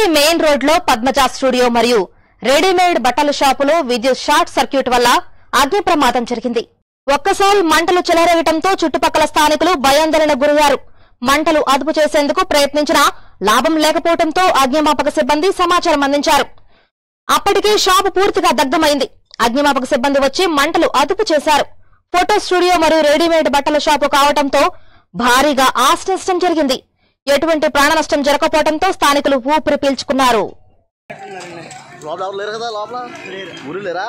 main road లో Padmaja studio మరియు readymade బట్టల షాపులో విద్యుత్ షార్ట్ సర్క్యూట్ వల్ల అగ్ని ప్రమాదం జరిగింది ఒక్కసారి మంటలు చెలరేగటంతో చుట్టుపక్కల స్థానికులు భయాందోళన గురయ్యారు మంటలు అదుపు చేసేందుకు ప్రయత్నించినా లాభం లేకపోవడంతో అగ్నిమాపక సిబ్బంది సమాచారం అందించారు అప్పటికే షాపు పూర్తిగా దగ్ధమైంది అగ్నిమాపక సిబ్బంది వచ్చి మంటలు అదుపు చేశారు ఫోటో స్టూడియో మరియు రెడీమేడ్ బట్టల షాపు కావడంతో భారీగా ఆస్తి నష్టం జరిగింది ఎటువంటి ప్రాణ నష్టం జరగకపోవడంతో స్థానికులు ఊపిరి పీల్చుకున్నారు లోపల ఎవరు లేరు కదా లోపల ఊరు లేరా